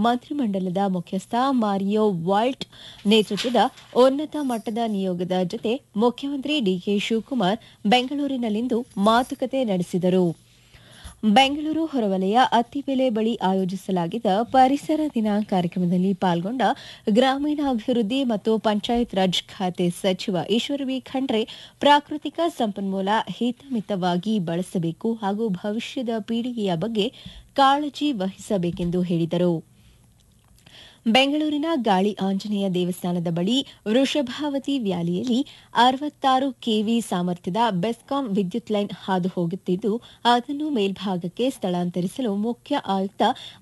ಮಂತ್ರಿಮಂಡಲದ ಮುಖ್ಯಸ್ಥ ಮಾರಿಯೋ ವಾಲ್ಟ್ ನೇತೃತ್ವದ ಉನ್ನತ ಮಟ್ಟದ ನಿಯೋಗದ ಜೊತೆ ಮುಖ್ಯಮಂತ್ರಿ ಡಿಕೆ ಶಿವಕುಮಾರ್ ಬೆಂಗಳೂರಿನಲ್ಲಿಂದು ಮಾತುಕತೆ ನಡೆಸಿದರು ಬೆಂಗಳೂರು ಹೊರವಲಯ ಅತ್ತಿಬೆಲೆ ಬಳಿ ಆಯೋಜಿಸಲಾಗಿದ್ದ ಪರಿಸರ ದಿನ ಕಾರ್ಯಕ್ರಮದಲ್ಲಿ ಪಾಲ್ಗೊಂಡ ಗ್ರಾಮೀಣಾಭಿವೃದ್ಧಿ ಮತ್ತು ಪಂಚಾಯತ್ ರಾಜ್ ಖಾತೆ ಸಚಿವ ಈಶ್ವರ ಬಿ ಖಂಡ್ರೆ ಪ್ರಾಕೃತಿಕ ಸಂಪನ್ಮೂಲ ಹಿತಮಿತವಾಗಿ ಬಳಸಬೇಕು ಹಾಗೂ ಭವಿಷ್ಯದ ಪೀಳಿಗೆಯ ಬಗ್ಗೆ ಕಾಳಜಿ ವಹಿಸಬೇಕೆಂದು ಹೇಳಿದರು ಬೆಂಗಳೂರಿನ ಗಾಳಿ ಆಂಜನೇಯ ದೇವಸ್ಥಾನದ ಬಳಿ ವೃಷಭಾವತಿ ವ್ಯಾಲಿಯಲ್ಲಿ ಅರವತ್ತಾರು ಕೆವಿ ಸಾಮರ್ಥ್ಯದ ಬೆಸ್ಕಾಂ ವಿದ್ಯುತ್ ಲೈನ್ ಹಾದು ಹೋಗುತ್ತಿದ್ದು ಅದನ್ನು ಮೇಲ್ಭಾಗಕ್ಕೆ ಸ್ಥಳಾಂತರಿಸಲು ಮುಖ್ಯ ಆಯುಕ್ತ